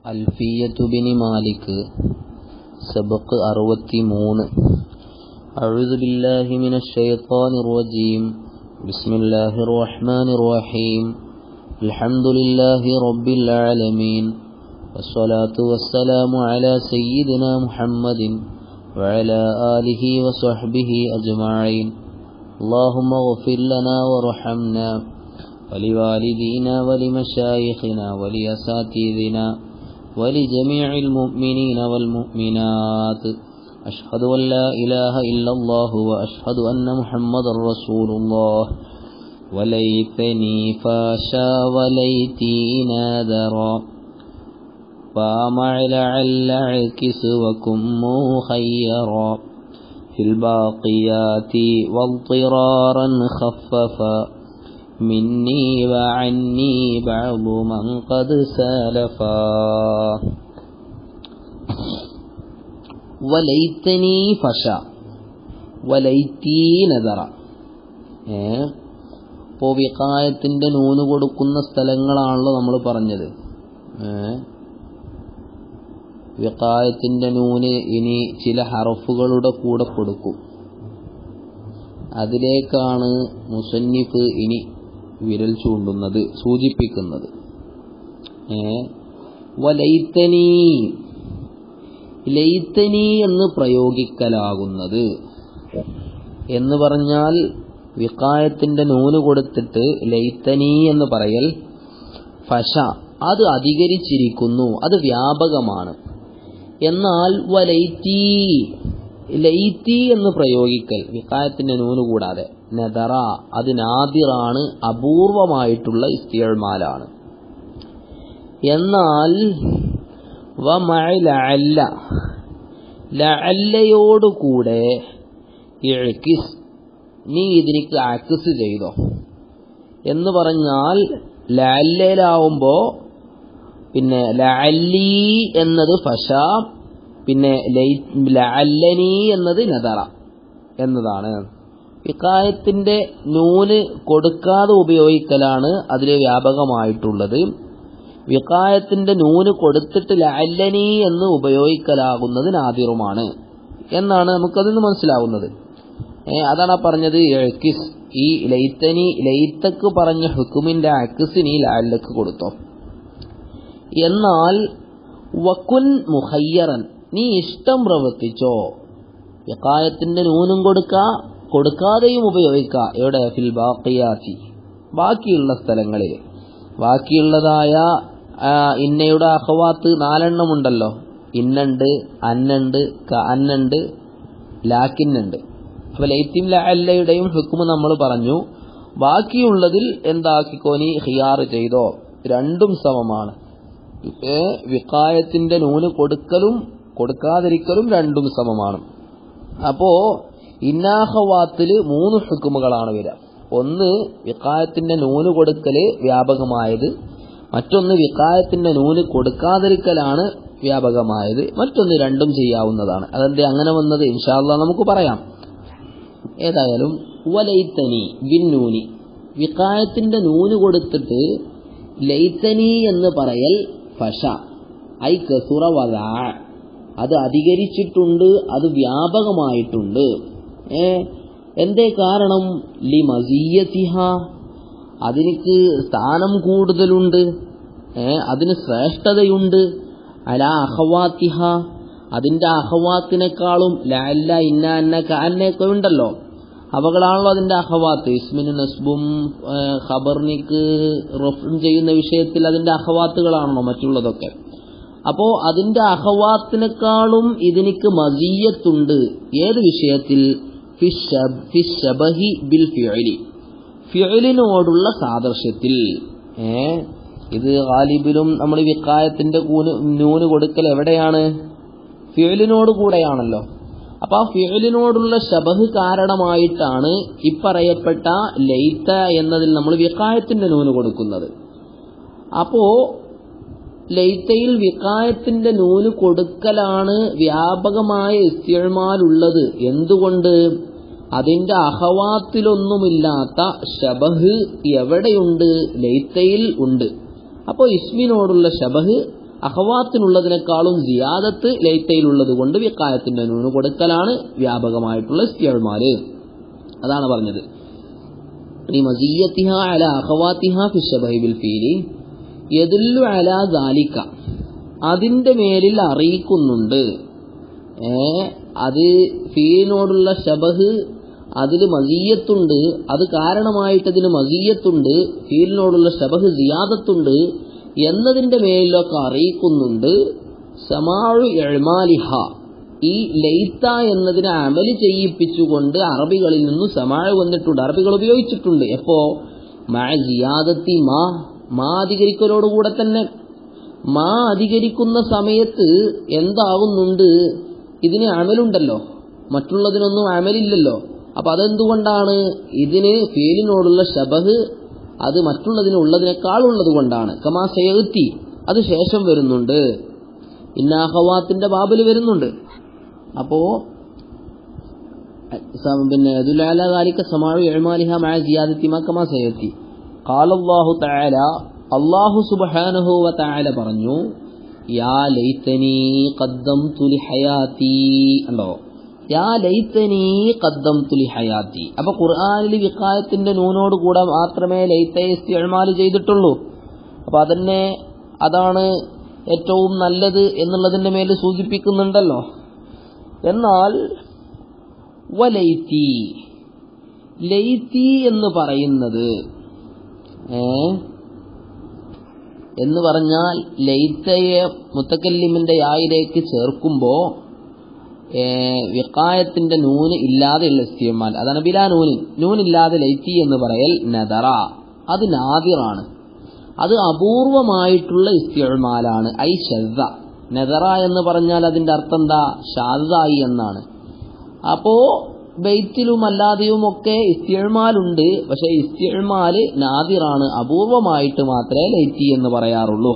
ألفية بن مالك سبق أروتي مون أعوذ بالله من الشيطان الرجيم بسم الله الرحمن الرحيم الحمد لله رب العالمين والصلاة والسلام على سيدنا محمد وعلى آله وصحبه أجمعين اللهم اغفر لنا وارحمنا ولوالدينا ولمشايخنا ولأساتذنا ولجميع المؤمنين والمؤمنات أشهد أن لا إله إلا الله وأشهد أن محمد رسول الله وليتني فاشا وليتي نادرا فامع لعل عكس وكن مخيرا في الباقيات واضطرارا خففا مني وعني بعض من قد سالفا വലൈത്തനീ ഫഷ വലൈത്തീ നദറ ഏ ഇപ്പോ വികായത്തിന്റെ നൂന് കൊടുക്കുന്ന സ്ഥലങ്ങളാണല്ലോ നമ്മൾ പറഞ്ഞത് ഏ വികായത്തിന്റെ നൂന് ഇനി ചില ഹറഫുകളുടെ കൂടെ കൊടുക്കും അതിലേക്കാണ് മുസന്നിഫ് ഇനി വിരൽ ചൂണ്ടുന്നത് സൂചിപ്പിക്കുന്നത് ഏ വലൈത്തനീ ലൈത്തനി എന്ന് പ്രയോഗിക്കലാകുന്നത് എന്ന് പറഞ്ഞാൽ വിക്കായത്തിന്റെ നൂന് കൊടുത്തിട്ട് ലൈത്തനി എന്ന് പറയൽ ഫഷ അത് അധികരിച്ചിരിക്കുന്നു അത് വ്യാപകമാണ് എന്നാൽ വലൈറ്റി ലൈറ്റി എന്ന് പ്രയോഗിക്കൽ വിക്കായത്തിന്റെ നൂന് കൂടാതെ നദറ അത് നാദിറാണ് അപൂർവമായിട്ടുള്ള ഇസ്തിയൽമാലാണ് എന്നാൽ വമഅല ലഅല്ലയോടുകൂടെ ഇഴ്കിസ് നീ ഇതിനിക്ക് ആക്സ് ചെയ്തോ എന്ന് പറഞ്ഞാൽ ലഅല്ലയിലാവുമ്പോ പിന്നെ ലഅല്ലി എന്നത് ഫഷ പിന്നെ ലഅല്ലനി എന്നത് നദറ എന്നതാണ് വിക്കായത്തിന്റെ നൂന് കൊടുക്കാതെ ഉപയോഗിക്കലാണ് അതിൽ വ്യാപകമായിട്ടുള്ളത് വികായത്തിന്റെ നൂന് കൊടുത്തിട്ട് ലഅല്ലനി എന്ന് ഉപയോഗിക്കലാകുന്നത് നാദിറുമാണ് എന്നാണ് നമുക്കതിൽ നിന്ന് മനസ്സിലാവുന്നത് ഏ അതാണ് പറഞ്ഞത് എക്കിസ് ഈ ലൈത്തനി ലൈത്തക്ക് പറഞ്ഞ ഹുക്കുമിന്റെ അക്കിസിന് ലഅല്ലക്ക് കൊടുത്തോ എന്നാൽ വക്കുൻ മുഹയ്യറൻ നീ ഇഷ്ടം പ്രവർത്തിച്ചോ വികായത്തിന്റെ നൂനും കൊടുക്ക കൊടുക്കാതെയും ഉപയോഗിക്ക എവിടെ ഫിൽ ബാക്കിയാത്തി ബാക്കിയുള്ള സ്ഥലങ്ങളിൽ ബാക്കിയുള്ളതായ ഇന്നയുടെ അഹവാത്ത് നാലെണ്ണം ഉണ്ടല്ലോ ഇന്നുണ്ട് അന്നുണ്ട് അന്നുണ്ട് ലാക്കിന്നുണ്ട് അപ്പൊ ലൈത്തിം അല്ലയുടെയും ഹുക്കുമ് നമ്മൾ പറഞ്ഞു ബാക്കിയുള്ളതിൽ എന്താക്കിക്കോ നീ ഹിയാർ ചെയ്തോ രണ്ടും സമമാണ് വിക്കായത്തിന്റെ നൂന് കൊടുക്കലും കൊടുക്കാതിരിക്കലും രണ്ടും സമമാണ് അപ്പോ ഇന്നാഹവാത്തില് മൂന്ന് ഹുക്കുമുകളാണ് വരിക ഒന്ന് വിക്കായത്തിന്റെ നൂന് കൊടുക്കല് വ്യാപകമായത് മറ്റൊന്ന് വിക്കായത്തിന്റെ നൂന് കൊടുക്കാതിരിക്കലാണ് വ്യാപകമായത് മറ്റൊന്ന് രണ്ടും ചെയ്യാവുന്നതാണ് അതെന്തേ അങ്ങനെ വന്നത് ഇൻഷാല്ല നമുക്ക് പറയാം ഏതായാലും വലൈത്തനി ബിന്നൂനി വിക്കായത്തിന്റെ നൂന് കൊടുത്തിട്ട് ലൈത്തനി എന്ന് പറയൽ ഫഷ ഐ കസുറ വല അത് അധികരിച്ചിട്ടുണ്ട് അത് വ്യാപകമായിട്ടുണ്ട് ഏ എന്തേ കാരണം ലി മസീയത്തിഹ അതിനിക്ക് സ്ഥാനം കൂടുതലുണ്ട് ഏ അതിന് ശ്രേഷ്ഠതയുണ്ട് അല അഹവാത്തിഹ അതിന്റെ അഹവാത്തിനേക്കാളും ലാല്ല ഇന്ന അന്ന കാന്നൊക്കെ ഉണ്ടല്ലോ അവകളാണല്ലോ അതിന്റെ അഹവാത്ത് ഇസ്മിന് നസ്ബും ഖബർനിക്ക് റഫും ചെയ്യുന്ന വിഷയത്തിൽ അതിന്റെ അഹവാത്തുകളാണല്ലോ മറ്റുള്ളതൊക്കെ അപ്പോ അതിന്റെ അഹവാത്തിനേക്കാളും ഇതിനിക്ക് മസീയത്തുണ്ട് ഏത് വിഷയത്തിൽ ബിൽ ഫിഅലി ഫിഅലിനോടുള്ള സാദൃശ്യത്തിൽ ഏ ഇത് ഗാലിബിലും നമ്മൾ വിക്കായത്തിന്റെ കൂന് നൂന് കൊടുക്കൽ എവിടെയാണ് ഫിഅലിനോട് കൂടെയാണല്ലോ അപ്പൊ ആ ഫിഅലിനോടുള്ള ശബഹ് കാരണമായിട്ടാണ് ഇപ്പറയപ്പെട്ട ലൈത്ത എന്നതിൽ നമ്മൾ വിക്കായത്തിന്റെ നൂന് കൊടുക്കുന്നത് അപ്പോ ലൈത്തയിൽ വിക്കായത്തിന്റെ നൂന് കൊടുക്കലാണ് വ്യാപകമായ ഇസ്തിഴ്മാലുള്ളത് എന്തുകൊണ്ട് അതിന്റെ അഹവാത്തിലൊന്നുമില്ലാത്ത ഷബഹ് എവിടെയുണ്ട് ലൈത്തയിൽ ഉണ്ട് അപ്പോൾ ഇസ്മിനോടുള്ള ഷബഹ് അഹവാത്തിനുള്ളതിനേക്കാളും സിയാദത്ത് ലൈത്തയിലുള്ളത് കൊണ്ട് വിക്കായത്തിന്റെ നൂന് കൊടുക്കലാണ് വ്യാപകമായിട്ടുള്ള ഇസ്തിയൽമാല് അതാണ് പറഞ്ഞത് ഇനി മസീയത്തിഹ അല അഹവാത്തിഹ ഫിഷബഹി ബിൽ ഫീലി യദുല്ലു അല ദാലിക അതിന്റെ മേലിൽ അറിയിക്കുന്നുണ്ട് ഏ അത് ഫീലിനോടുള്ള ഷബഹ് അതിൽ മസീയത്തുണ്ട് അത് കാരണമായിട്ട് അതിന് മസീയത്തുണ്ട് ഫീലിനോടുള്ള ഷബഹ് സിയാദത്തുണ്ട് എന്നതിന്റെ മേലിലൊക്കെ അറിയിക്കുന്നുണ്ട് സമാഴു എഴ്മാലിഹ ഈ ലൈത്ത എന്നതിനെ അമല് ചെയ്യിപ്പിച്ചുകൊണ്ട് അറബികളിൽ നിന്നും സമാഴ് വന്നിട്ടുണ്ട് അറബികൾ ഉപയോഗിച്ചിട്ടുണ്ട് എപ്പോ മാ ജിയാദത്തി മാ മാ അധികരിക്കലോടുകൂടെ തന്നെ മാ അധികരിക്കുന്ന സമയത്ത് എന്താകുന്നുണ്ട് ഇതിന് അമലുണ്ടല്ലോ മറ്റുള്ളതിനൊന്നും അമലില്ലല്ലോ അപ്പൊ അതെന്തുകൊണ്ടാണ് ഇതിന് ഫീലിനോടുള്ള ശബഹ് അത് മറ്റുള്ളതിന് ഉള്ളതിനേക്കാൾ ഉള്ളത് കൊണ്ടാണ് കമാ സേത്തി അത് ശേഷം വരുന്നുണ്ട് ഇന്നാഹവാത്തിന്റെ ബാബിൽ വരുന്നുണ്ട് അപ്പോ പിന്നെ ദുലാലിക്ക സമാഴു എഴുമാലിഹ മായ ജിയാദത്തി മക്കമാ സേത്തി കാലല്ലാഹു തആല അള്ളാഹു സുബ്ഹാനഹു വ തആല പറഞ്ഞു യാ ലൈതനി ഖദ്ദംതു ലിഹയാതി ഉണ്ടോ യാ ലൈതനി ഖദ്ദംതു ലിഹയാതി അപ്പൊ ഖുർആനിൽ വിഖായത്തിന്റെ നൂനോട് കൂടെ മാത്രമേ ലൈത്തയെ ഇസ്തിഅമാൽ ചെയ്തിട്ടുള്ളൂ അപ്പൊ അതന്നെ അതാണ് ഏറ്റവും നല്ലത് എന്നുള്ളതിന്റെ മേൽ സൂചിപ്പിക്കുന്നുണ്ടല്ലോ എന്നാൽ വലൈത്തി ലൈത്തി എന്ന് പറയുന്നത് ഏ എന്ന് പറഞ്ഞാൽ ലൈത്തയെ മുത്തക്കല്ലിമിന്റെ യായിലേക്ക് ചേർക്കുമ്പോ വിക്കായത്തിന്റെ നൂന് ഇല്ലാതെയുള്ള ഇസ്തിയമാൽ അതാണ് ബിലാ നൂന് നൂനില്ലാതെ ലൈത്തി എന്ന് പറയൽ നദറ അത് നാദിറാണ് അത് അപൂർവമായിട്ടുള്ള ഇസ്തിയമാലാണ് ഐ ഷദ്ദ നെതറ എന്ന് പറഞ്ഞാൽ അതിന്റെ അർത്ഥം എന്താ ഷാദായി എന്നാണ് അപ്പോ ബെയ്ത്തിലും അല്ലാതെയും ഒക്കെ ഇസ്തിയഴ്മാലുണ്ട് പക്ഷെ ഇസ്തിയഴ്മാല് നാദിറാണ് അപൂർവമായിട്ട് മാത്രമേ ലൈറ്റി എന്ന് പറയാറുള്ളൂ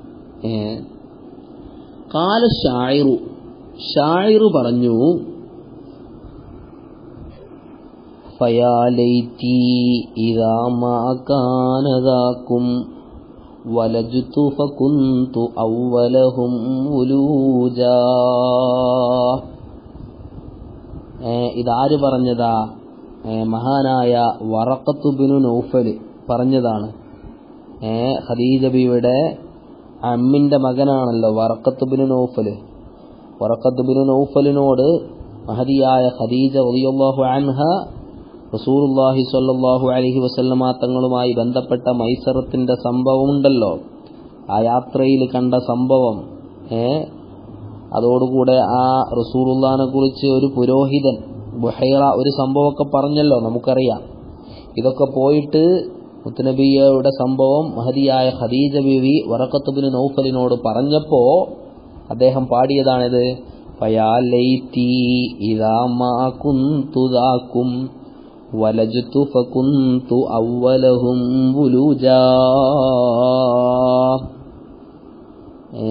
കാല ഷായിറു ഷായിറു പറഞ്ഞു ഫയാലൈറ്റി ഇതാമാക്കാനതാക്കും വലജുതു ഫകുന്തു അവലഹും ഉലൂജാ ഇതാര് പറഞ്ഞതാ മഹാനായ വറക്കത്തുബിനു നൗഫൽ പറഞ്ഞതാണ് ഖദീജബിയുടെ അമ്മിന്റെ മകനാണല്ലോ വറക്കത്തുബിനു നൗഫൽ വറക്കത്തുബിനു നൗഫലിനോട് മഹതിയായ ഖദീജ റളിയല്ലാഹു അൻഹ റസൂലുള്ളാഹി സ്വല്ലല്ലാഹു അലൈഹി വസല്ലമ തങ്ങളുമായി ബന്ധപ്പെട്ട മൈസറത്തിന്റെ സംഭവമുണ്ടല്ലോ ആ യാത്രയിൽ കണ്ട സംഭവം ഏ അതോടുകൂടെ ആ റസൂറുല്ലാനെ കുറിച്ച് ഒരു പുരോഹിതൻ ബുഹൈറ ഒരു സംഭവമൊക്കെ പറഞ്ഞല്ലോ നമുക്കറിയാം ഇതൊക്കെ പോയിട്ട് മുത്തനബിയുടെ സംഭവം മഹതിയായ ഖദീജ ബിവി വറക്കത്തുബിന് നൗഫലിനോട് പറഞ്ഞപ്പോ അദ്ദേഹം പാടിയതാണിത് ഫയാലൈറ്റി ഇദാ മാ കുന്തു ദാക്കും വലജുതു ഫകുന്തു അവലഹും വുലൂജാ ഏ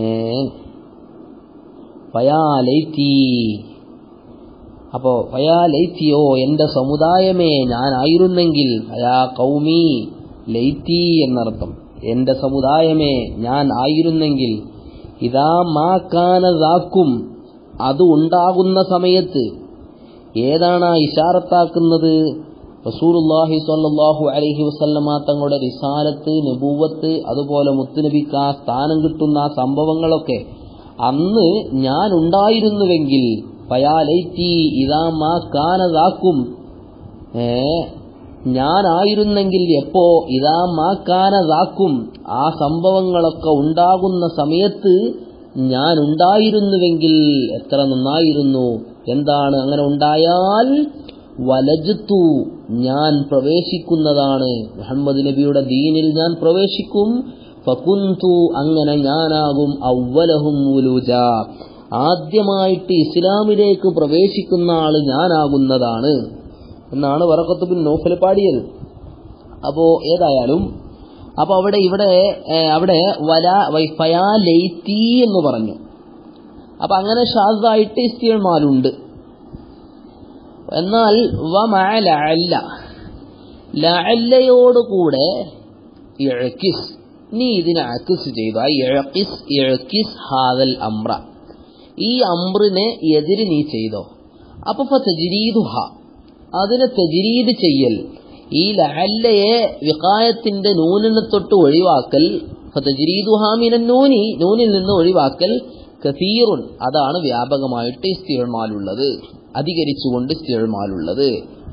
ഫയാലൈറ്റി അപ്പോ ഫയാലൈറ്റിയോ എന്റെ സമുദായമേ ഞാനായിരുന്നെങ്കിൽ ഫയാ കൗമി ലൈറ്റി എന്നർത്ഥം എന്റെ സമുദായമേ ഞാൻ ആയിരുന്നെങ്കിൽ ഇതാ മാ കാനതാക്കും അത് ഉണ്ടാകുന്ന സമയത്ത് ഏതാണ് ആ ഇഷാറത്താക്കുന്നത് റസൂലുല്ലാഹി സ്വല്ലല്ലാഹു അലൈഹി വസല്ലമ തങ്ങളുടെ റിസാലത്ത് നബൂവത്ത് അതുപോലെ മുത്തുനബിക്ക് ആ സ്ഥാനം കിട്ടുന്ന ആ സംഭവങ്ങളൊക്കെ അന്ന് ഞാൻ ഉണ്ടായിരുന്നുവെങ്കിൽ പയാലൈറ്റി ഇതാ മാ കാനതാക്കും ഏ ഞാനായിരുന്നെങ്കിൽ എപ്പോ ഇതാ മാ കാനതാക്കും ആ സംഭവങ്ങളൊക്കെ ഉണ്ടാകുന്ന സമയത്ത് ഞാൻ ഉണ്ടായിരുന്നുവെങ്കിൽ എത്ര നന്നായിരുന്നു എന്താണ് അങ്ങനെ ഉണ്ടായാൽ വലജത്തു ഞാൻ പ്രവേശിക്കുന്നതാണ് മുഹമ്മദ് നബിയുടെ ദീനിൽ ഞാൻ പ്രവേശിക്കും ഫകുന്തു അങ്ങനെ ഞാനാകും അവലഹും ഉലൂജ ആദ്യമായിട്ട് ഇസ്ലാമിലേക്ക് പ്രവേശിക്കുന്ന ആള് ഞാനാകുന്നതാണ് എന്നാണ് വറക്കത്ത് ബിൻ നോഫൽ പാടിയത് അപ്പോ ഏതായാലും അപ്പൊ അവിടെ ഇവിടെ അവിടെ വല വൈഫയാ ലൈത്തി എന്ന് പറഞ്ഞു അപ്പൊ അങ്ങനെ ഷാദായിട്ട് ഇസ്തിയന്മാരുണ്ട് എന്നാൽ വമഅല ലഅല്ലയോടുകൂടെ ഇഴക്കിസ് നീ ഇതിനെ അക്സ് ചെയ്തു ഐ ഇഴക്കിസ് ഇഴക്കിസ് ഹാദൽ അമ്ര ഈ അമ്രിനെ എതിര് നീ ചെയ്തോ അപ്പൊ തജിരീദുഹ അതിനെ തജിരീദ് ചെയ്യൽ ഈ ലഅല്ലയെ വികായത്തിന്റെ നൂനിനെ തൊട്ട് ഒഴിവാക്കൽ ഫതജ്രീദുഹാമിനൻ നൂനി നൂനിൽ നിന്ന് ഒഴിവാക്കൽ കസീറുൻ അതാണ് വ്യാപകമായിട്ട് ഇസ്തിഴമാലുള്ളത് അധികരിച്ചുകൊണ്ട് ഇസ്തിഴമാലുള്ളത്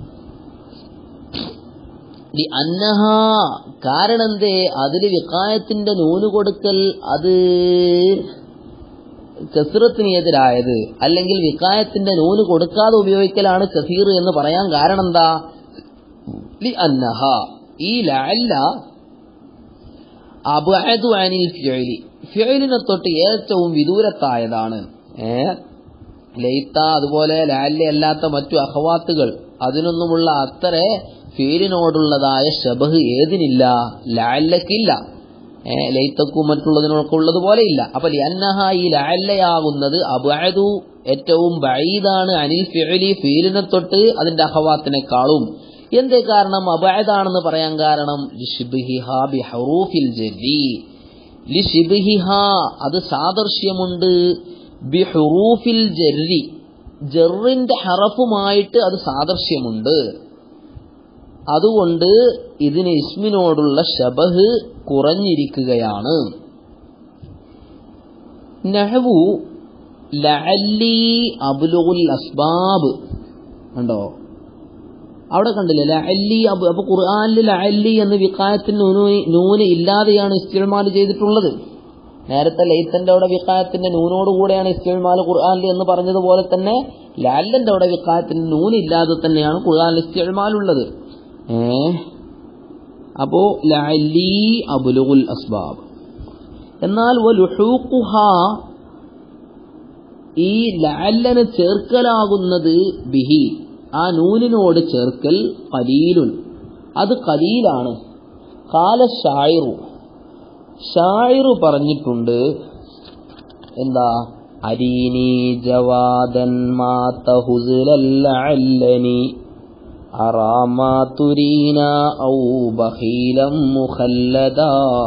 അന്നഹ കാരണം എന്തേ അതിൽ വികായത്തിന്റെ നൂന് കൊടുക്കൽ അത് കസിറത്തിന് എതിരായത് അല്ലെങ്കിൽ വികായത്തിന്റെ നൂന് കൊടുക്കാതെ ഉപയോഗിക്കലാണ് കസീർ എന്ന് പറയാൻ കാരണം എന്താ ലി അന്നഹ ഈ ലഅല്ല അബഅദു അനിൽ ഫിഅലി ഫിഅലിനെ തൊട്ട് ഏറ്റവും വിദൂരത്തായതാണ് ഏ ലൈത്ത അതുപോലെ ലാല്ല അല്ലാത്ത മറ്റു അഹവാത്തുകൾ അതിനൊന്നുമുള്ള അത്ര ഫീലിനോടുള്ളതായ ഷബഹ് ഏതിനില്ല ലാല്ലക്കില്ല ഏ ലൈത്തക്കും മറ്റുള്ളതിനൊക്കെ ഉള്ളതുപോലെ ഇല്ല അപ്പൊ അന്നഹ ഈ ലാല്ലയാകുന്നത് അബഅദു ഏറ്റവും ബഈദാണ് അനിൽ ഫിഅലി ഫീലിനെ തൊട്ട് അതിന്റെ അഹവാത്തിനെക്കാളും എന്തേ കാരണം അബഅദാണെന്ന് പറയാൻ കാരണം ലിഷിബ്ഹിഹ ബിഹറൂഫിൽ ജരി ലിഷിബ്ഹിഹ അത് സാദൃശ്യമുണ്ട് ബിഹുറൂഫിൽ ജരി ജറിന്റെ ഹറഫുമായിട്ട് അത് സാദൃശ്യമുണ്ട് അതുകൊണ്ട് ഇതിന് ഇസ്മിനോടുള്ള ഷബഹ് കുറഞ്ഞിരിക്കുകയാണ് നഹവു ലഅല്ലി അബ്ലുഗുൽ അസ്ബാബ് കണ്ടോ അവിടെ കണ്ടില്ലേ ലഅല്ലി അബ് അപ്പൊ ഖുർആനിൽ ലഅല്ലി എന്ന് വിക്കായത്തിന് നൂന് നൂന് ഇല്ലാതെയാണ് ഇസ്തിൽമാൽ ചെയ്തിട്ടുള്ളത് നേരത്തെ ലൈത്തന്റെ അവിടെ വിക്കായത്തിന്റെ നൂനോട് കൂടെയാണ് ഇസ്തിൽമാൽ ഖുർആനിൽ എന്ന് പറഞ്ഞതുപോലെ തന്നെ ലാല്ലന്റെ അവിടെ വിക്കായത്തിന് നൂനില്ലാതെ തന്നെയാണ് ഖുർആനിൽ ഇസ്തിൽമാൽ ഉള്ളത് ഏ അപ്പോ ലഅല്ലി അബ്ലുഗുൽ അസ്ബാബ് എന്നാൽ വലുഹൂഖുഹ ഈ ലഅല്ലന് ചേർക്കലാകുന്നത് ബിഹി ആ നൂനിനോട് ചേർക്കൽ കലീലുൻ അത് കലീലാണ് കാല ഷായിറു ഷായിറു പറഞ്ഞിട്ടുണ്ട് എന്താ അരീനി ജവാദൻ മാത ഹുസുലല്ലനി അറാമാ തുരീന ഔ ബഹീലം മുഖല്ലദാ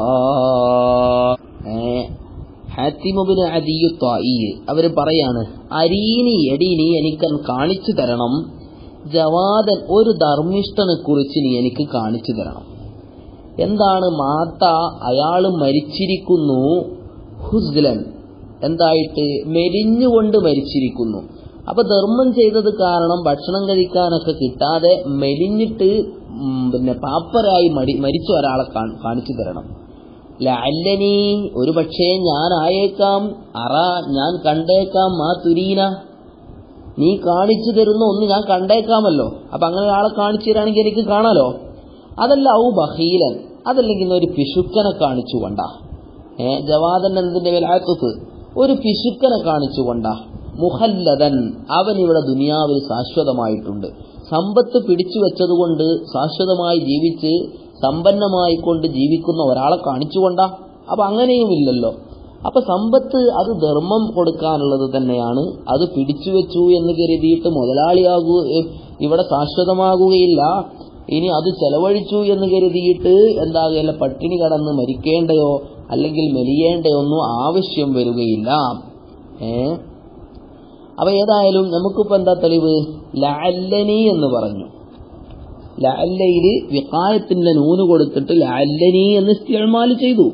ഹാത്തിമുബിന് അദിയു ത്വായി അവര് പറയാണ് അരീനി എടി നീ എനിക്ക് കാണിച്ചു തരണം ജവാദൻ ഒരു ധർമ്മിഷ്ഠനെ കുറിച്ച് നീ എനിക്ക് കാണിച്ചു തരണം എന്താണ് മാത്ത അയാള് മരിച്ചിരിക്കുന്നു ഹുസ്ലൻ എന്തായിട്ട് മെലിഞ്ഞുകൊണ്ട് മരിച്ചിരിക്കുന്നു അപ്പൊ ധർമ്മം ചെയ്തത് കാരണം ഭക്ഷണം കഴിക്കാനൊക്കെ കിട്ടാതെ മെലിഞ്ഞിട്ട് പിന്നെ പാപ്പരായി മടി മരിച്ച ഒരാളെ കാണിച്ചു തരണം ലഅല്ലനി ഒരു പക്ഷേ ഞാൻ ആയേക്കാം അറ ഞാൻ കണ്ടേക്കാം മാ തുരീന നീ കാണിച്ചു തരുന്ന ഒന്ന് ഞാൻ കണ്ടേക്കാമല്ലോ അപ്പൊ അങ്ങനെ ആളെ കാണിച്ചു തരാണെങ്കിൽ എനിക്ക് കാണാലോ അതല്ല ഔ ബഹീലൻ അതല്ലെങ്കിൽ ഒരു പിശുക്കനെ കാണിച്ചു കൊണ്ട ഏ ജവാദൻ എന്നതിന്റെ വിലായത്ത് ഒരു പിശുക്കനെ കാണിച്ചു കൊണ്ട മുഹല്ലതൻ അവൻ ഇവിടെ ദുനിയാവിൽ ശാശ്വതമായിട്ടുണ്ട് സമ്പത്ത് പിടിച്ചു വെച്ചതുകൊണ്ട് ശാശ്വതമായി ജീവിച്ച് സമ്പന്നമായി കൊണ്ട് ജീവിക്കുന്ന ഒരാളെ കാണിച്ചുകൊണ്ടാ അപ്പൊ അങ്ങനെയും ഇല്ലല്ലോ അപ്പൊ സമ്പത്ത് അത് ധർമ്മം കൊടുക്കാനുള്ളത് തന്നെയാണ് അത് പിടിച്ചു വെച്ചു എന്ന് കരുതിയിട്ട് മുതലാളിയാകൂ ഇവിടെ ശാശ്വതമാകുകയില്ല ഇനി അത് ചെലവഴിച്ചു എന്ന് കരുതിയിട്ട് എന്താകുകയല്ല പട്ടിണി കടന്ന് മരിക്കേണ്ടയോ അല്ലെങ്കിൽ മെലിയേണ്ടയോ ഒന്നും ആവശ്യം വരികയില്ല ഏ അപ്പൊ ഏതായാലും നമുക്കിപ്പോ എന്താ തെളിവ് ലഅല്ലനി എന്ന് പറഞ്ഞു ലഅല്ലയില് വികായത്തിന്റെ നൂന് കൊടുത്തിട്ട് ലഅല്ലനി എന്ന് ഇസ്തിഅമാൽ ചെയ്തു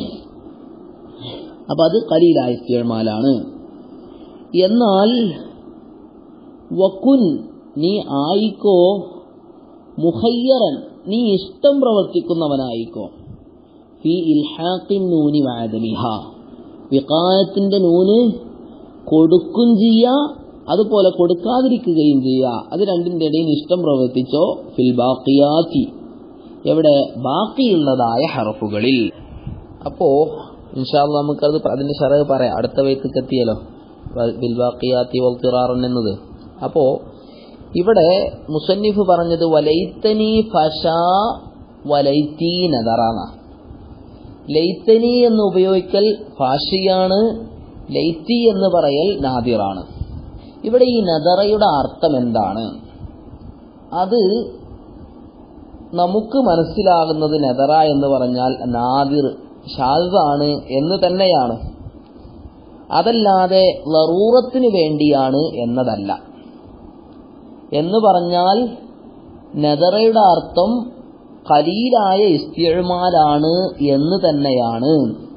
അപ്പൊ അത് കലീലായ ഇസ്തിഅമാലാണ് എന്നാൽ വക്കുൻ നീ ആയിക്കോ മുഹയ്യറൻ നീ ഇഷ്ടം പ്രവർത്തിക്കുന്നവനായിക്കോ ഫി ഇൽഹാഖിൻ നൂനി വാദമിഹ വികായത്തിന്റെ നൂന് കൊടുക്കും ചെയ്യാ അതുപോലെ കൊടുക്കാതിരിക്കുകയും ചെയ്യുക അത് രണ്ടിന്റെ ഇടയിൽ ഇഷ്ടം പ്രവർത്തിച്ചോ ഫിൽ ബാക്കിയാത്തി എവിടെ ബാക്കിയുള്ളതായ ഹറഫുകളിൽ അപ്പോ ഇൻഷാല്ല നമുക്കത് അതിന്റെ ഷറഹ് പറയാം അടുത്ത വയത്തേക്ക് എത്തിയല്ലോ ബിൽ ബാക്കിയാത്തി വൽത്തിറാറൻ എന്നത് അപ്പോ ഇവിടെ മുസന്നിഫ് പറഞ്ഞത് വലൈത്തനി ഫഷ വലൈത്തി നദറാന ലൈത്തനി എന്ന് ഉപയോഗിക്കൽ ഫാഷിയാണ് ലൈറ്റി എന്ന് പറയൽ നാദിറാണ് ഇവിടെ ഈ നദറയുടെ അർത്ഥം എന്താണ് അത് നമുക്ക് മനസ്സിലാകുന്നത് നെതറ എന്ന് പറഞ്ഞാൽ നാദിർ ഷാദാണ് എന്ന് തന്നെയാണ് അതല്ലാതെ ലറൂറത്തിന് വേണ്ടിയാണ് എന്നതല്ല എന്ന് പറഞ്ഞാൽ നെതറയുടെ അർത്ഥം കലീലായ ഇസ്തിഴമാലാണ് എന്ന് തന്നെയാണ്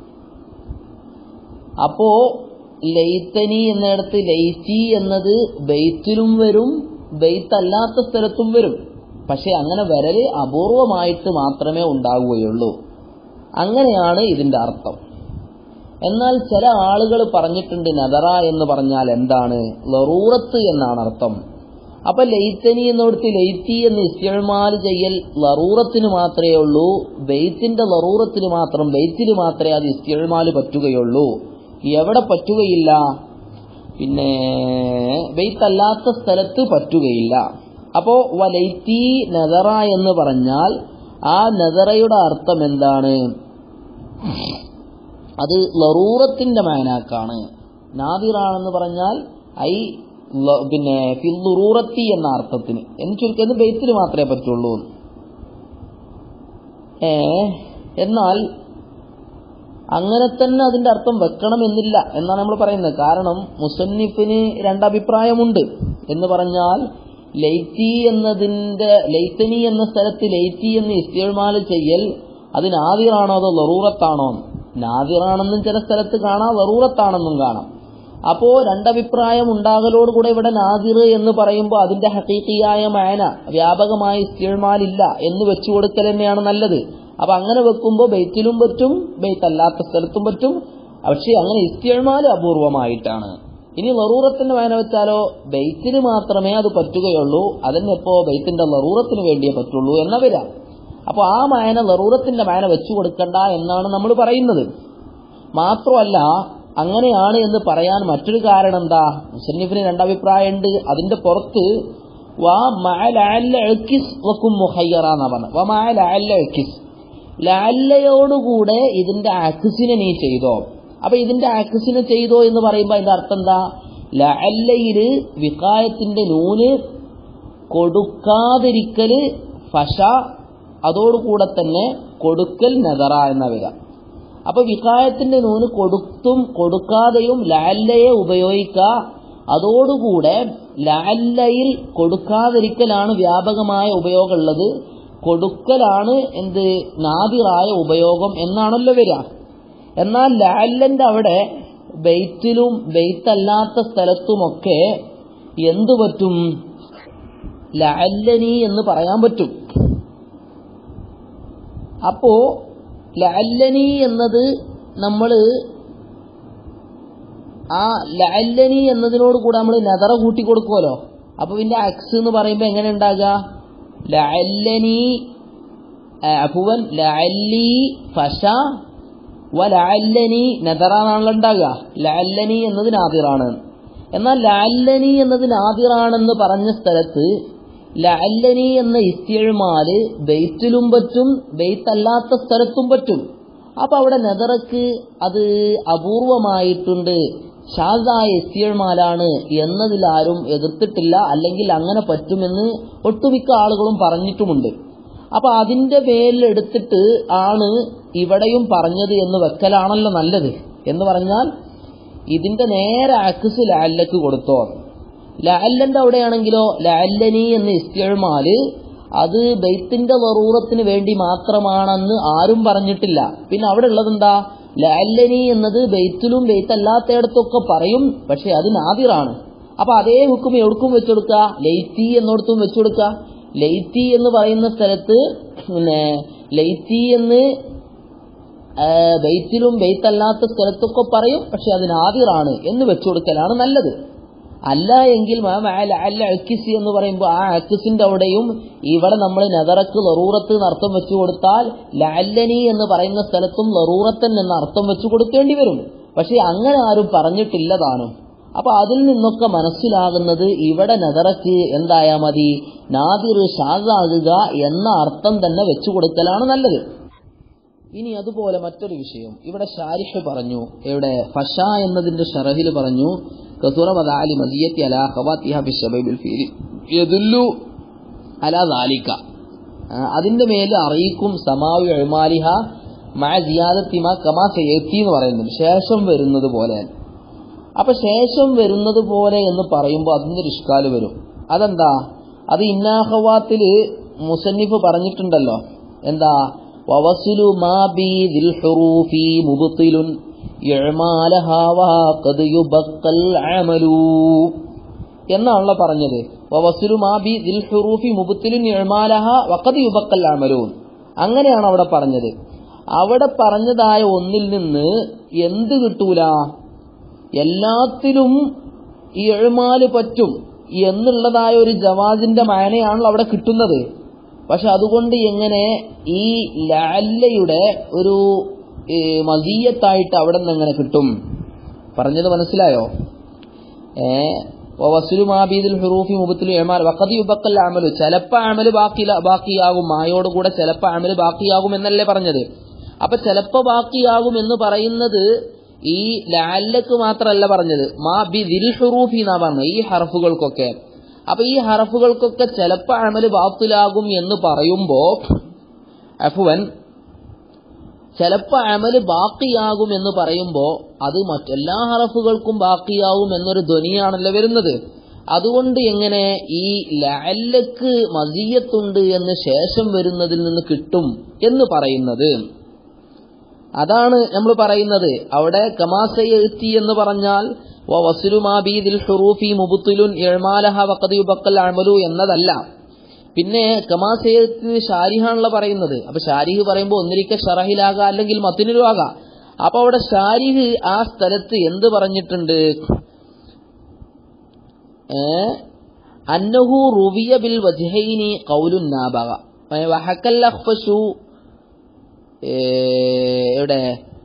അപ്പോ ലൈത്തനി എന്നിടത്ത് ലൈറ്റി എന്നത് ബെയ്ത്തിലും വരും ബെയ്ത്തല്ലാത്ത സ്ഥലത്തും വരും പക്ഷെ അങ്ങനെ വരല് അപൂർവമായിട്ട് മാത്രമേ ഉണ്ടാവുകയുള്ളൂ അങ്ങനെയാണ് ഇതിന്റെ അർത്ഥം എന്നാൽ ചില ആളുകൾ പറഞ്ഞിട്ടുണ്ട് നദറ എന്ന് പറഞ്ഞാൽ എന്താണ് ലറൂറത്ത് എന്നാണ് അർത്ഥം അപ്പൊ ലൈത്തനി എന്നിടത്ത് ലൈറ്റി എന്ന് ഇസ്തിഴമാൽ ചെയ്യൽ ലറൂറത്തിന് മാത്രമേ ഉള്ളൂ ബെയ്ത്തിന്റെ ലറൂറത്തിന് മാത്രം ബെയ്ത്തിൽ മാത്രമേ അത് ഇസ്തിഴമാൽ പറ്റുകയുള്ളൂ എവിടെ പറ്റുകയില്ല പിന്നെ ബെയ്ത്തല്ലാത്ത സ്ഥലത്ത് പറ്റുകയില്ല അപ്പോ വലൈറ്റി നദറ എന്ന് പറഞ്ഞാൽ ആ നദറയുടെ അർത്ഥം എന്താണ് അത് ലറൂറത്തിന്റെ മാനാക്കാണ് നാദിറാണെന്ന് പറഞ്ഞാൽ ഐ പിന്നെ ഫില്ലുറൂറത്തി എന്ന അർത്ഥത്തിന് എന്ന് ചുരുക്കം ബെയ്ത്തിൽ മാത്രമേ പറ്റുള്ളൂ ഏ എന്നാൽ അങ്ങനെ തന്നെ അതിന്റെ അർത്ഥം വെക്കണമെന്നില്ല എന്നാണ് നമ്മൾ പറയുന്നത് കാരണം മുസന്നിഫിന് രണ്ടഭിപ്രായമുണ്ട് എന്ന് പറഞ്ഞാൽ ലൈറ്റി എന്നതിന്റെ ലൈത്തനി എന്ന സ്ഥലത്ത് ലൈറ്റി എന്ന് ഇസ്തിമാൽ ചെയ്യൽ അത് നാദിറാണോ അതോ ലറൂറത്താണോ നാദിറാണെന്നും ചില സ്ഥലത്ത് കാണാം ലറൂറത്താണെന്നും കാണാം അപ്പോ രണ്ടഭിപ്രായം ഉണ്ടാകലോടുകൂടെ ഇവിടെ നാദിർ എന്ന് പറയുമ്പോൾ അതിന്റെ ഹക്കീക്കിയായ മാന വ്യാപകമായ ഇസ്തിമാലില്ല എന്ന് വെച്ചു കൊടുക്കൽ തന്നെയാണ് നല്ലത് അപ്പൊ അങ്ങനെ വെക്കുമ്പോൾ ബെയ്ത്തിലും പറ്റും ബെയ്ത്ത് അല്ലാത്ത സ്ഥലത്തും പറ്റും പക്ഷെ അങ്ങനെ ഇസ്തിമാൽ അപൂർവമായിട്ടാണ് ഇനി ലറൂറത്തിന്റെ വായന വെച്ചാലോ ബെയ്ത്തിന് മാത്രമേ അത് പറ്റുകയുള്ളൂ അതിനെപ്പോ ബെയ്ത്തിന്റെ ലറൂറത്തിന് വേണ്ടിയേ പറ്റുള്ളൂ എന്ന വരാം അപ്പൊ ആ മായന ലറൂറത്തിന്റെ മായന വെച്ചു കൊടുക്കണ്ട എന്നാണ് നമ്മൾ പറയുന്നത് മാത്രമല്ല അങ്ങനെയാണ് എന്ന് പറയാൻ മറ്റൊരു കാരണം എന്താ മുസന്നിഫിന് രണ്ടഭിപ്രായമുണ്ട് അതിന്റെ പുറത്ത് വാ മുഹയ്യറ എന്നാ പറഞ്ഞത് വാ മാക്കിസ് ലാല്ലയോടുകൂടെ ഇതിന്റെ ആക്സിനെ നീ ചെയ്തോ അപ്പൊ ഇതിന്റെ ആക്സിനെ ചെയ്തോ എന്ന് പറയുമ്പോ അതിന്റെ അർത്ഥം എന്താ ലഅല്ലയില് വികായത്തിന്റെ നൂന് കൊടുക്കാതിരിക്കല് ഫഷ അതോടുകൂടെ തന്നെ കൊടുക്കൽ നെതറ എന്ന വിധ അപ്പൊ വികായത്തിന്റെ നൂന് കൊടുത്തും കൊടുക്കാതെയും ലാല്ലയെ ഉപയോഗിക്കുക അതോടുകൂടെ ലാല്ലയിൽ കൊടുക്കാതിരിക്കലാണ് വ്യാപകമായ ഉപയോഗമുള്ളത് കൊടുക്കലാണ് എന്ത് നാദിറായ ഉപയോഗം എന്നാണല്ലോ വരിക എന്നാൽ ലാല്ലന്റെ അവിടെ ബെയ്ത്തിലും ബെയ്ത്തല്ലാത്ത സ്ഥലത്തുമൊക്കെ എന്തു പറ്റും ലാല്ലനി എന്ന് പറയാൻ പറ്റും അപ്പോ ലാല്ലനി എന്നത് നമ്മൾ ആ ലാല്ലനി എന്നതിനോട് കൂടെ നമ്മൾ നെതറ കൂട്ടി കൊടുക്കുമല്ലോ അപ്പൊ പിന്നെ അക്സ് എന്ന് പറയുമ്പോ എങ്ങനെ ഉണ്ടാകുക ലഅല്ലനി അഫുവൻ ലഅല്ലി ഫഷ വലഅല്ലനി നദറാണല്ലോ ഉണ്ടാകുക ലഅല്ലനി എന്നത് നാദിറാണ് എന്നാൽ ലഅല്ലനി എന്നത് നാദിറാണെന്ന് പറഞ്ഞ സ്ഥലത്ത് ലഅല്ലനി എന്ന ഇസ്തിഴ്മാല് ബെയ്ത്തിലും പറ്റും ബെയ്ത്തല്ലാത്ത സ്ഥലത്തും പറ്റും അപ്പൊ അവിടെ നെതറക്ക് അത് അപൂർവമായിട്ടുണ്ട് ഷാദായ ഇസ്തിഴ്മാലാണ് എന്നതിൽ ആരും എതിർത്തിട്ടില്ല അല്ലെങ്കിൽ അങ്ങനെ പറ്റുമെന്ന് ഒട്ടുമിക്ക ആളുകളും പറഞ്ഞിട്ടുമുണ്ട് അപ്പൊ അതിന്റെ പേരിലെടുത്തിട്ട് ആണ് ഇവിടെയും പറഞ്ഞത് എന്ന് വെക്കലാണല്ലോ നല്ലത് എന്ന് പറഞ്ഞാൽ ഇതിന്റെ നേരെ ആക്സ് ലാല്ലക്ക് കൊടുത്തോ ലാല്ലന്റെ അവിടെയാണെങ്കിലോ ലാല്ലനി എന്ന ഇസ്തിഴ്മാല് അത് ബെയ്ത്തിന്റെ വറൂറത്തിന് വേണ്ടി മാത്രമാണെന്ന് ആരും പറഞ്ഞിട്ടില്ല പിന്നെ അവിടെ ഉള്ളത് എന്താ ലാല്ലനി എന്നത് ബെയ്ത്തിലും ബെയ്ത്തല്ലാത്തയിടത്തൊക്കെ പറയും പക്ഷെ അത് നാദിറാണ് അപ്പൊ അതേ ഹുക്കും എവിടക്കും വെച്ചുകൊടുക്കുക ലൈറ്റി എന്നിടത്തും വെച്ചുകൊടുക്കുക ലൈറ്റി എന്ന് പറയുന്ന സ്ഥലത്ത് പിന്നെ ലൈറ്റി എന്ന് ബെയ്ത്തിലും ബെയ്ത്തല്ലാത്ത സ്ഥലത്തൊക്കെ പറയും പക്ഷെ അത് നാദിറാണ് എന്ന് വെച്ചുകൊടുക്കലാണ് നല്ലത് അല്ല എങ്കിൽ അല്ല അക്കിസി എന്ന് പറയുമ്പോൾ ആ അക്കിസിന്റെ അവിടെയും ഇവിടെ നമ്മൾ നെതറക്ക് ലറൂറത്ത് എന്ന് അർത്ഥം വെച്ചു കൊടുത്താൽ ലാല്ലനി എന്ന് പറയുന്ന സ്ഥലത്തും ലറൂറത്തൻ എന്ന അർത്ഥം വെച്ചു കൊടുക്കേണ്ടി വരും പക്ഷെ അങ്ങനെ ആരും പറഞ്ഞിട്ടില്ല താനും അപ്പൊ അതിൽ നിന്നൊക്കെ മനസ്സിലാകുന്നത് ഇവിടെ നെതറക്ക് എന്തായാ മതി നാദിർ ഷാദാകുക എന്ന അർത്ഥം തന്നെ വെച്ചു കൊടുക്കലാണ് നല്ലത് ഇനി അതുപോലെ മറ്റൊരു വിഷയം ഇവിടെ ഷാരിഫ് പറഞ്ഞു ഇവിടെ ഫഷ എന്നതിന്റെ ഷറഹിൽ പറഞ്ഞു കസുറ വദാലി മദിയത്തി അലാ ഖവാത്തിഹ ഫി ശബൈബിൽ ഫീലി യദുല്ലു അലാ ദാലിക അതിന്റെ മേൽ അറിയിക്കും സമാവി എഴുമാലിഹ മഴ ജിയാദത്തിമ കമാ സയത്തി എന്ന് പറയുന്നുണ്ട് ശേഷം വരുന്നത് പോലെ അപ്പൊ ശേഷം വരുന്നത് പോലെ എന്ന് പറയുമ്പോൾ അതിന്റെ ഒരു ഇഷ്കാല് വരും അതെന്താ അത് ഇന്നാഹവാത്തില് മുസന്നിഫ് പറഞ്ഞിട്ടുണ്ടല്ലോ എന്താ വവസുലു മാ ബി ദിൽ ഹുറൂഫി മുബ്തിലുൻ ഇഅ്മാലഹാ വഖദ് യുബഖൽ അമലു എന്നാണല്ലോ പറഞ്ഞത് വവസുലു മാ ബി ദിൽ ഹുറൂഫി മുബ്തിലുൻ ഇഅ്മാലഹ വഖദ് യുബഖൽ അമലു അങ്ങനെയാണ് അവിടെ പറഞ്ഞത് അവിടെ പറഞ്ഞതായ ഒന്നിൽ നിന്ന് എന്ത് കിട്ടൂല എല്ലാത്തിലും ഈ എഴുമാല് പറ്റും എന്നുള്ളതായ ഒരു ജവാസിന്റെ മാനയാണല്ലോ അവിടെ കിട്ടുന്നത് പക്ഷെ അതുകൊണ്ട് എങ്ങനെ ഈ ലാല്ലയുടെ ഒരു ഏ, മസീയത്തായിട്ട് അവിടെ നിന്ന് എങ്ങനെ കിട്ടും പറഞ്ഞത് മനസ്സിലായോ ഏ വസുലുമാബീദിൽ ഹുറൂഫി മുബത്തിൽ എമാൽ വക്കതി യുബക്കൽ അമലു ചിലപ്പോ അമല് ബാക്കി ബാക്കിയാകും മായോടുകൂടെ ചിലപ്പോ അമല് ബാക്കിയാകും എന്നല്ലേ പറഞ്ഞത് അപ്പൊ ചിലപ്പോ ബാക്കിയാകും എന്ന് പറയുന്നത് ഈ ലാലക്ക് മാത്രമല്ല പറഞ്ഞത് മാ ബി ദിൽ ഹുറൂഫി എന്നാ പറഞ്ഞത് ഈ ഹർഫുകൾക്കൊക്കെ അപ്പൊ ഈ ഹർഫുകൾക്കൊക്കെ ചിലപ്പോ അമല് ബാത്തിലാകും എന്ന് പറയുമ്പോ അഫുവൻ ചിലപ്പോ അമല് ബാക്കിയാകും എന്ന് പറയുമ്പോ അത് മറ്റെല്ലാ ഹറഫുകൾക്കും ബാക്കിയാവും എന്നൊരു ധ്വനിയാണല്ലോ വരുന്നത് അതുകൊണ്ട് എങ്ങനെ ഈ ലഅല്ലക്ക് മസിയത്തുണ്ട് എന്ന് ശേഷം വരുന്നതിൽ നിന്ന് കിട്ടും എന്ന് പറയുന്നത് അതാണ് നമ്മൾ പറയുന്നത് അവിടെ കമാസയെത്തി എന്ന് പറഞ്ഞാൽ വസുലുമാബീദിൽ ഹുറൂഫി മുബുത്തുലുൻ എഴ്മാലഹ വക്കത് യുബക്കൽ അമലു എന്നതല്ല പിന്നെ കമാസയത്ത് ഷാരിഹാണല്ലോ പറയുന്നത് അപ്പൊ ഷാരിഹ് പറയുമ്പോൾ ഒന്നിരിക്കെ ഷറഹിലാകാം അല്ലെങ്കിൽ മത്തിനിലും ആകാം അപ്പൊ അവിടെ ഷാരിഹ് ആ സ്ഥലത്ത് എന്ത് പറഞ്ഞിട്ടുണ്ട് ഏ അന്നഹു റുവിയ ബിൽ വജ്ഹൈനി ഖൗലുൻ നാബഗ വഹക്കൽ അഖ്ഫശു ഏ, ഇവിടെ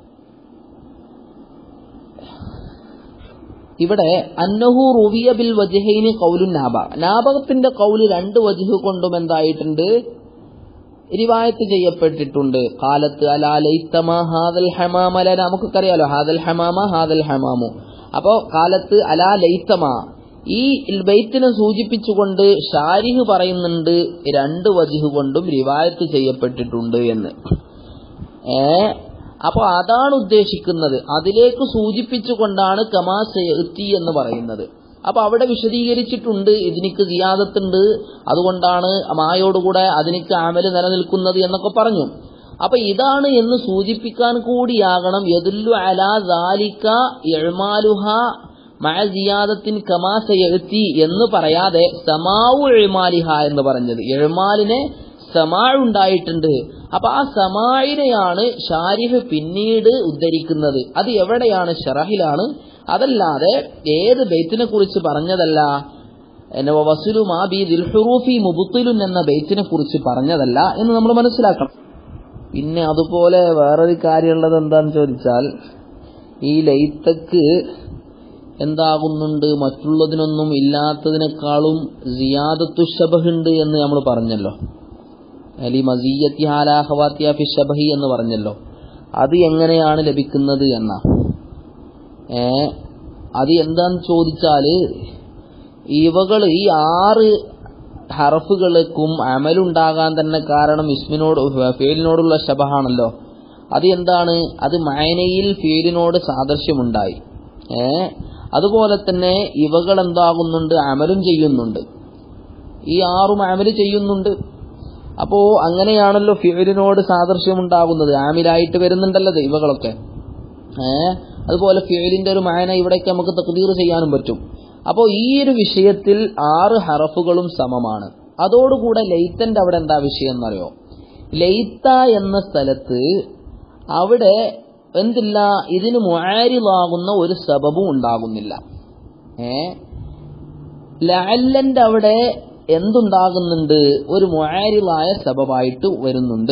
ഇവിടെ അന്നഹു റുവിയ ബിൽ വജ്ഹൈനി ഖൗലുൻ നാബ നാബകത്തിന്റെ കൗല് രണ്ട് വജ്ഹ് കൊണ്ടും എന്തായിട്ടുണ്ട് റിവായത്ത് ചെയ്യപ്പെട്ടിട്ടുണ്ട് കാലത്ത് അലാ ലൈത്തമ ഹാദൽ ഹമാമ ലന നമുക്കറിയാലോ ഹാദൽ ഹമാമ ഹാദൽ ഹമാമു അപ്പോ കാലത്ത് അലാ ലൈത്തമ ഈ ബൈത്തിനെ സൂചിപ്പിച്ചുകൊണ്ട് ഷാരിഹ് പറയുന്നുണ്ട് രണ്ട് വജ്ഹ് കൊണ്ടും റിവായത്ത് ചെയ്യപ്പെട്ടിട്ടുണ്ട് എന്ന് ഏ അപ്പൊ അതാണ് ഉദ്ദേശിക്കുന്നത് അതിലേക്ക് സൂചിപ്പിച്ചുകൊണ്ടാണ് കമാസെത്തി എന്ന് പറയുന്നത് അപ്പൊ അവിടെ വിശദീകരിച്ചിട്ടുണ്ട് ഇതിനിക്ക് സിയാദത്തുണ്ട് അതുകൊണ്ടാണ് മായോടുകൂടെ അതിനിക്ക് ആമല് നിലനിൽക്കുന്നത് എന്നൊക്കെ പറഞ്ഞു അപ്പൊ ഇതാണ് എന്ന് സൂചിപ്പിക്കാൻ കൂടിയാകണം യദുല്ലു അലാ ദാലിക എഴുമാലുഹ മഴ ജിയാദത്തിൻ കമാസയെത്തി എന്ന് പറയാതെ സമാവു എഴുമാലിഹ എന്ന് പറഞ്ഞത് എഴുമാലിനെ സമാഴുണ്ടായിട്ടുണ്ട് അപ്പൊ ആ സമായിനെയാണ് ഷാരിഫ് പിന്നീട് ഉദ്ധരിക്കുന്നത് അത് എവിടെയാണ് ഷറഹിലാണ് അതല്ലാതെ ഏത് ബെയ്ത്തിനെ കുറിച്ച് പറഞ്ഞതല്ല എന്നെ വസുലു മാ ബി ദിൽഹുറൂഫി മുബുത്തിലുൻ എന്ന ബെയ്ത്തിനെ കുറിച്ച് പറഞ്ഞതല്ല എന്ന് നമ്മൾ മനസ്സിലാക്കണം പിന്നെ അതുപോലെ വേറൊരു കാര്യമുള്ളത് എന്താന്ന് ചോദിച്ചാൽ ഈ ലൈത്തക്ക് എന്താകുന്നുണ്ട് മറ്റുള്ളതിനൊന്നും ഇല്ലാത്തതിനേക്കാളും സിയാദത്തു ഷബഹുണ്ട് എന്ന് നമ്മൾ പറഞ്ഞല്ലോ അലി മസീയത്തി ഹാലാഹവാത്തിയ ഫി ഷബഹി എന്ന് പറഞ്ഞല്ലോ അത് എങ്ങനെയാണ് ലഭിക്കുന്നത് എന്ന ഏ അത് എന്താന്ന് ചോദിച്ചാല് ഇവകൾ ഈ ആറ് ഹറഫുകൾക്കും അമലുണ്ടാകാൻ തന്നെ കാരണം ഇസ്മിനോട് ഫേലിനോടുള്ള ശബഹാണല്ലോ അത് എന്താണ് അത് മയനയിൽ ഫീലിനോട് സാദൃശ്യമുണ്ടായി ഏ അതുപോലെ തന്നെ ഇവകൾ എന്താകുന്നുണ്ട് അമലും ചെയ്യുന്നുണ്ട് ഈ ആറും അമല് ചെയ്യുന്നുണ്ട് അപ്പോ അങ്ങനെയാണല്ലോ ഫിയലിനോട് സാദൃശ്യമുണ്ടാകുന്നത് ആമിലായിട്ട് വരുന്നുണ്ടല്ലോ ഇത് ഇവകളൊക്കെ ഏ അതുപോലെ ഫിയലിന്റെ ഒരു മായന ഇവിടേക്ക് നമുക്ക് തക്തീർ ചെയ്യാനും പറ്റും അപ്പോൾ ഈ ഒരു വിഷയത്തിൽ ആറ് ഹറഫുകളും സമമാണ് അതോടുകൂടെ ലൈത്തന്റെ അവിടെ എന്താ വിഷയം എന്നറിയോ ലൈത്ത എന്ന സ്ഥലത്ത് അവിടെ എന്തില്ല ഇതിന് മുആരിലാകുന്ന ഒരു സബബും ഉണ്ടാകുന്നില്ല ഏ ലഅല്ലന്റെ അവിടെ എന്തുണ്ടാകുന്നുണ്ട് ഒരു മുആരിലായ സബബായിട്ട് വരുന്നുണ്ട്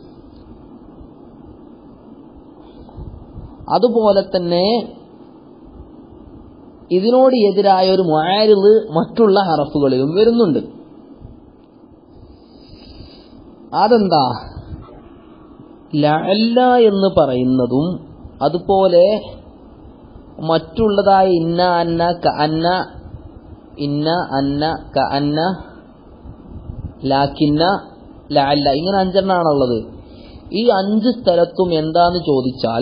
അതുപോലെ തന്നെ ഇതിനോട് എതിരായ ഒരു മുആരില് മറ്റുള്ള ഹറഫുകളിലും വരുന്നുണ്ട് അതെന്താ ലഅല്ല എന്ന് പറയുന്നതും അതുപോലെ മറ്റുള്ളതായ ഇന്ന അന്ന ക അന്ന ഇന്ന അന്ന ക അന്ന ലാക്കിന്ന ലഅല്ല ഇങ്ങനെ അഞ്ചെണ്ണാണുള്ളത് ഈ അഞ്ച് സ്ഥലത്തും എന്താന്ന് ചോദിച്ചാൽ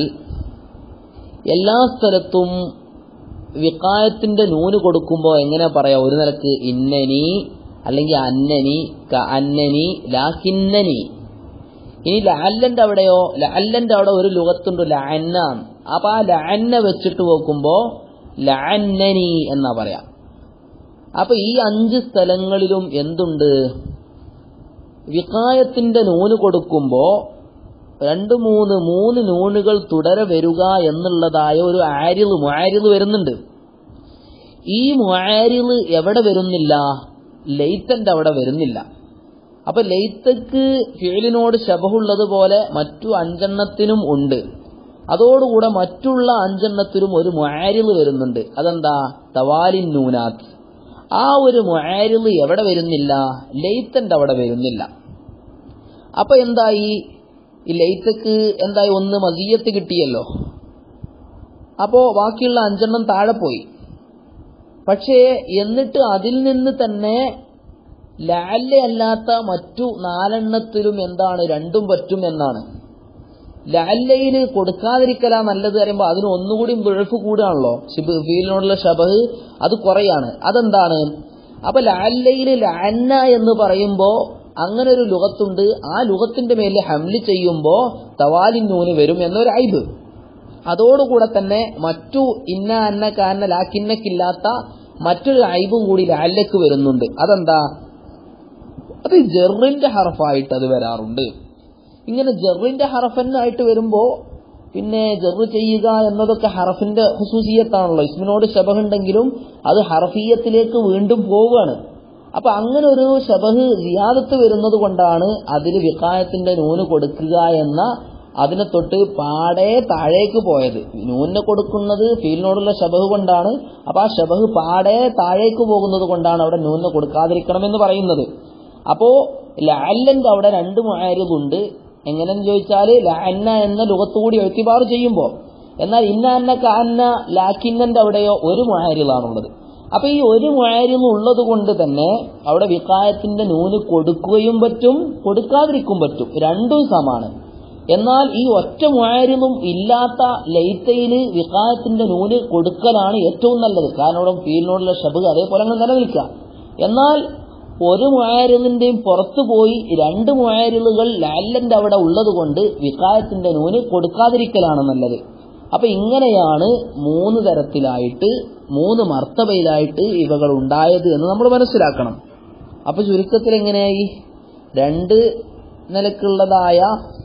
എല്ലാ സ്ഥലത്തും വിക്കായത്തിന്റെ നൂന് കൊടുക്കുമ്പോൾ എങ്ങനെ പറയാ ഒരു നിലക്ക് ഇന്നനി അല്ലെങ്കിൽ അന്നനി ക അന്നനി ലാക്കിന്നനി ഇനി ലാല്ലന്റെ അവിടെയോ ലാല്ലന്റെ അവിടെ ഒരു ലുഗത്തുണ്ട് ലാന്ന അപ്പൊ ആ ലാന്ന വെച്ചിട്ട് നോക്കുമ്പോ ലാന്നനി എന്നാ പറയാ അപ്പൊ ഈ അഞ്ച് സ്ഥലങ്ങളിലും എന്തുണ്ട് വികായത്തിന്റെ നൂന് കൊടുക്കുമ്പോ രണ്ട് മൂന്ന് മൂന്ന് നൂനുകൾ തുടരെ വരിക എന്നുള്ളതായ ഒരു ആരില് മുആരില് വരുന്നുണ്ട് ഈ മുആരില് എവിടെ വരുന്നില്ല ലൈത്തന്റെ അവിടെ വരുന്നില്ല അപ്പൊ ലൈത്തക്ക് ഫിയലിനോട് ശബഹുള്ളതുപോലെ മറ്റു അഞ്ചെണ്ണത്തിനും ഉണ്ട് അതോടുകൂടെ മറ്റുള്ള അഞ്ചെണ്ണത്തിലും ഒരു മുആരില് വരുന്നുണ്ട് അതെന്താ തവാലിൻ നൂനാത്ത് ആ ഒരു മുആരില് എവിടെ വരുന്നില്ല ലൈത്തന്റെ അവിടെ വരുന്നില്ല അപ്പൊ എന്തായി ഈ ലൈത്തക്ക് എന്തായി ഒന്ന് മസീയത്ത് കിട്ടിയല്ലോ അപ്പോ ബാക്കിയുള്ള അഞ്ചെണ്ണം താഴെ പോയി പക്ഷേ എന്നിട്ട് അതിൽ നിന്ന് തന്നെ ലാല്ലയല്ലാത്ത മറ്റു നാലെണ്ണത്തിലും എന്താണ് രണ്ടും പറ്റും എന്നാണ് ലാല്ലയിൽ കൊടുക്കാതിരിക്കലാ നല്ലത് പറയുമ്പോൾ അതിന് ഒന്നുകൂടി വിഴഫ് കൂടുകയാണല്ലോ ഷിബ് ഫീലിനോടുള്ള ഷബഹ് അത് കുറയാണ് അതെന്താണ് അപ്പൊ ലാല്ലയിൽ ലാന്ന എന്ന് പറയുമ്പോ അങ്ങനെ ഒരു ലുഗത്തുണ്ട് ആ ലുഗത്തിന്റെ മേലെ ഹംല് ചെയ്യുമ്പോ തവാലിന്നൂന് വരും എന്നൊരു ഐബ് അതോടുകൂടെ തന്നെ മറ്റു ഇന്ന അന്ന കാന്ന ലാക്കിന്നക്കില്ലാത്ത മറ്റൊരു ഐബും കൂടി ലാല്ലക്ക് വരുന്നുണ്ട് അതെന്താ അത് ജെറിന്റെ ഹറഫായിട്ട് അത് വരാറുണ്ട് ഇങ്ങനെ ജെറിന്റെ ഹറഫന്നായിട്ട് വരുമ്പോ പിന്നെ ജെറ് ചെയ്യുക എന്നതൊക്കെ ഹറഫിന്റെ ഹുസൂസിയത്താണല്ലോ ഇസ്മിനോട് ശബഹുണ്ടെങ്കിലും അത് ഹറഫീയത്തിലേക്ക് വീണ്ടും പോവുകയാണ് അപ്പൊ അങ്ങനെ ഒരു ശബഹ് സിയാദത്ത് വരുന്നത് കൊണ്ടാണ് അതിൽ വികായത്തിന്റെ നൂന് കൊടുക്കുക എന്ന അതിനെ തൊട്ട് പാടെ താഴേക്ക് പോയത് നൂനിനെ കൊടുക്കുന്നത് ഫീലിനോടുള്ള ശബഹ് കൊണ്ടാണ് അപ്പൊ ആ ശബഹ് പാടെ താഴേക്ക് പോകുന്നത് കൊണ്ടാണ് അവിടെ നൂനിനെ കൊടുക്കാതിരിക്കണമെന്ന് പറയുന്നത് അപ്പോ ലാല്ലന്റെ അവിടെ രണ്ട് മുആരിദുണ്ട് എങ്ങനെന്ന് ചോദിച്ചാല് ലാന്ന എന്ന ലുഗത്തുകൂടി എഴുത്തിബാർ ചെയ്യുമ്പോൾ എന്നാൽ ഇന്ന അന്ന കാന്ന ലാക്കിന്നന്റെ അവിടെയോ ഒരു മുആരിദാണുള്ളത് അപ്പൊ ഈ ഒരു മുആരിദ് ഉള്ളത് കൊണ്ട് തന്നെ അവിടെ വികായത്തിന്റെ നൂന് കൊടുക്കുകയും പറ്റും കൊടുക്കാതിരിക്കും പറ്റും രണ്ടും സമാണ് എന്നാൽ ഈ ഒറ്റ മുആരിദും ഇല്ലാത്ത ലൈത്തയില് വികായത്തിന്റെ നൂന് കൊടുക്കലാണ് ഏറ്റവും നല്ലത് കാരണം അവിടെ ഫീലിനോടുള്ള ഷബ് അതേപോലെ അങ്ങ് നിലനിൽക്കുക എന്നാൽ ഒരു മുആരിദിന്റെയും പുറത്തു പോയി രണ്ട് മുആരിദുകൾ ലാല്ലന്റെ അവിടെ ഉള്ളത് കൊണ്ട് വികായത്തിന്റെ നൂന് കൊടുക്കാതിരിക്കലാണ് നല്ലത് അപ്പൊ ഇങ്ങനെയാണ് മൂന്ന് തരത്തിലായിട്ട് മൂന്ന് മർത്തബയിലായിട്ട് ഇവകൾ ഉണ്ടായത് എന്ന് നമ്മൾ മനസ്സിലാക്കണം അപ്പൊ ചുരുക്കത്തിൽ എങ്ങനെയായി രണ്ട് നിലക്കുള്ളതായ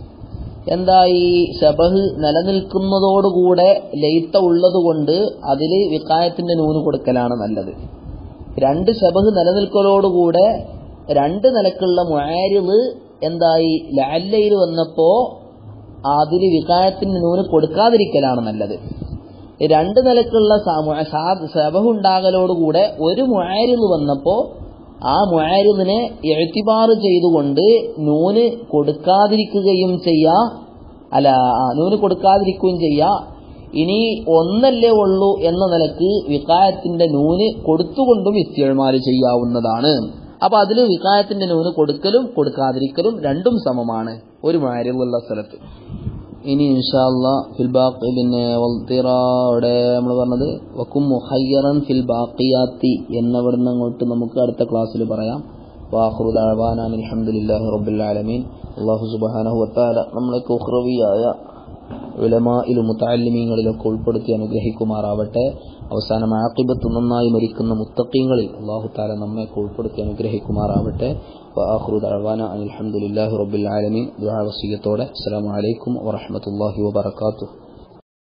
എന്തായി ഷബഹ് നിലനിൽക്കുന്നതോടുകൂടെ ലയിത്ത ഉള്ളതുകൊണ്ട് അതിൽ വിക്കായത്തിന്റെ നൂന് കൊടുക്കലാണ് നല്ലത് രണ്ട് ഷബഹ് നിലനിൽക്കലോടുകൂടെ രണ്ട് നിലക്കുള്ള മുആരിദ് എന്തായി ലാല്ലയിൽ വന്നപ്പോ അതിൽ വികായത്തിന്റെ നൂന് കൊടുക്കാതിരിക്കലാണ് നല്ലത് രണ്ട് നിലക്കുള്ള ഷബഹ് ഉണ്ടാകലോടുകൂടെ ഒരു മുആരിദ് വന്നപ്പോ ആ മുആരിദിനെ എഴുത്തിബാർ ചെയ്തുകൊണ്ട് നൂന് കൊടുക്കാതിരിക്കുകയും ചെയ്യാ അല്ല നൂന് കൊടുക്കാതിരിക്കുകയും ചെയ്യാ ഇനി ഒന്നല്ലേ ഉള്ളൂ എന്ന നിലക്ക് വികായത്തിന്റെ നൂന് കൊടുത്തുകൊണ്ടും ഇസ്തിയൽമാർ ചെയ്യാവുന്നതാണ് അപ്പൊ അതിൽ വികായത്തിന്റെ നൂന് കൊടുക്കലും കൊടുക്കാതിരിക്കലും രണ്ടും സമമാണ് ഒരു മാരിലുള്ള സ്ഥലത്ത് ഇനി ഇൻഷാല്ല ഫിൽ ബാക്കി പിന്നെ വൽത്തിറയുടെ നമ്മൾ പറഞ്ഞത് വക്കും മുഹയ്യറൻ ഫിൽ ബാക്കിയാത്തി എന്നവിടുന്ന് അങ്ങോട്ട് നമുക്ക് അടുത്ത ക്ലാസ്സിൽ പറയാം വാഹുറുൽ അഴവാനാൻ അലഹമുല്ലാഹി റബ്ബുലാലമീൻ അള്ളാഹു സുബാനഹു വത്താല നമ്മളൊക്കെ ഉഹ്റവിയായ ഉലമായിലും മുത്താലിമീങ്ങളിലൊക്കെ ഉൾപ്പെടുത്തി അനുഗ്രഹിക്കുമാറാവട്ടെ അവസാനം ആക്കിബത്ത് നന്നായി മരിക്കുന്ന മുത്തക്കീങ്ങളിൽ അള്ളാഹു താല നമ്മയൊക്കെ ഉൾപ്പെടുത്തി അനുഗ്രഹിക്കുമാറാവട്ടെ വാഹുറുദ് അഴവാന അലഹമുല്ലാഹി റബ്ബുൽ ആലമീൻ ദുആ വസീയത്തോടെ അസ്സലാമു അലൈക്കും വറഹ്മത്തുള്ളാഹി വബറകാതുഹു